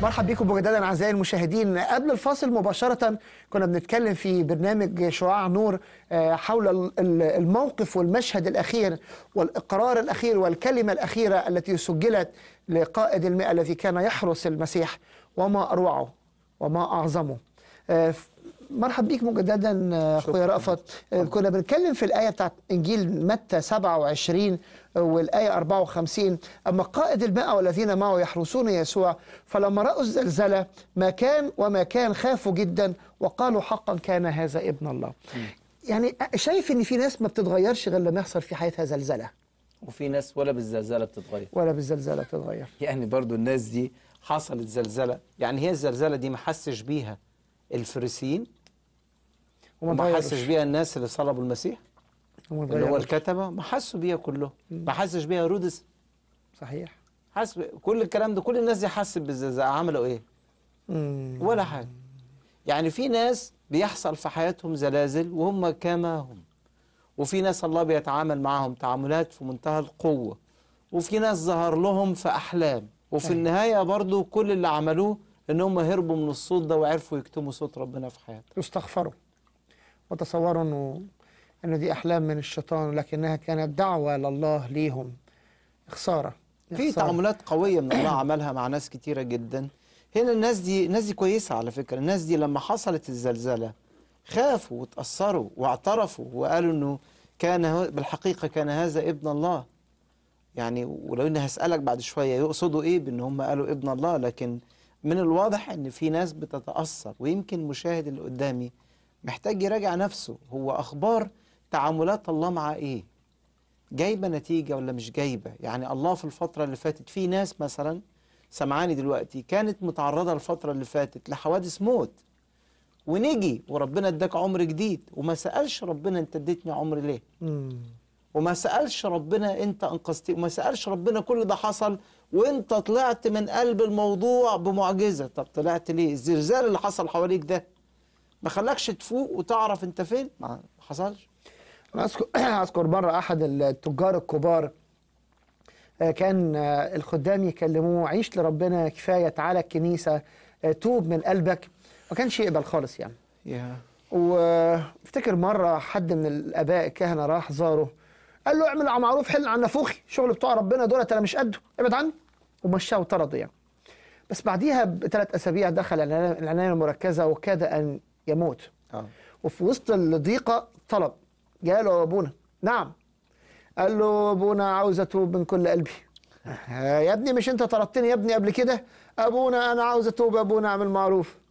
مرحب بكم مجددا اعزائي المشاهدين قبل الفاصل مباشره كنا بنتكلم في برنامج شعاع نور آه، حول ال- ال- الموقف والمشهد الاخير والاقرار الاخير والكلمه الاخيره التي سجلت لقائد المئه الذي كان يحرس المسيح وما اروعه وما اعظمه آه، ف- مرحب بيك مجددا آه، اخويا رأفت آه، كنا بنتكلم في الايه بتاعت انجيل متى 27 والايه 54 اما قائد المئة والذين معه يحرسون يسوع فلما راوا الزلزله ما كان وما كان خافوا جدا وقالوا حقا كان هذا ابن الله يعني شايف ان في ناس ما بتتغيرش غير لما يحصل في حياتها زلزله وفي ناس ولا بالزلزله بتتغير ولا بالزلزله بتتغير يعني برضو الناس دي حصلت زلزله يعني هي الزلزله دي ما حسش بيها الفريسيين وما وما اتغيروش. حسش بيها الناس اللي صلبوا المسيح وما اللي هو اتغيروش. الكتبه ما حسوا بيها كلهم ما حسش بيها هيرودس صحيح حس كل الكلام ده كل الناس دي حست بالزلزال عملوا ايه مم. ولا حاجه يعني في ناس بيحصل في حياتهم زلازل وهم كما هم وفي ناس الله بيتعامل معهم تعاملات في منتهى القوة وفي ناس ظهر لهم في أحلام وفي أيوة. النهاية برضو كل اللي عملوه إن هم هربوا من الصوت ده وعرفوا يكتموا صوت ربنا في حياتهم يستغفروا وتصوروا انه انه دي احلام من الشيطان لكنها كانت دعوه لله ليهم خساره في خسارة. تعاملات قوية من الله عملها مع ناس كتيرة جدا هنا الناس دي الناس دي كويسة على فكرة الناس دي لما حصلت الزلزلة خافوا وتأثروا واعترفوا وقالوا انه كان هو- بالحقيقة كان هذا ابن الله يعني ولو اني هسألك بعد شوية يقصدوا ايه بان هم قالوا ابن الله لكن من الواضح ان في ناس بتتأثر ويمكن المشاهد اللي قدامي محتاج يراجع نفسه هو اخبار تعاملات الله مع ايه جايبه نتيجه ولا مش جايبه يعني الله في الفتره اللي فاتت في ناس مثلا سمعاني دلوقتي كانت متعرضه الفتره اللي فاتت لحوادث موت ونجي وربنا اداك عمر جديد وما سالش ربنا انت اديتني عمر ليه مم. وما سالش ربنا انت انقذتني وما سالش ربنا كل ده حصل وانت طلعت من قلب الموضوع بمعجزه طب طلعت ليه الزلزال اللي حصل حواليك ده ما خلاكش تفوق وتعرف انت فين ما حصلش أنا أذكر أذكر مرة أحد التجار الكبار آه، كان آه، الخدام يكلموه عيش لربنا كفاية تعالى الكنيسة آه، توب من قلبك ما كانش يقبل خالص يعني يا وافتكر مرة حد من الآباء الكهنة راح زاره قال له اعمل معروف حل عن نافوخي شغل بتوع ربنا دولت أنا مش قده ابعد عني ومشاه وطرده يعني بس بعديها بثلاث أسابيع دخل العناية العناية المركزة وكاد أن يموت اه وفي وسط الضيقة طلب جاله أبونا نعم قال له أبونا عاوز أتوب من كل قلبي آه، يا ابني مش أنت طردتني يا ابني قبل كده أبونا أنا عاوز أتوب يا أبونا أعمل معروف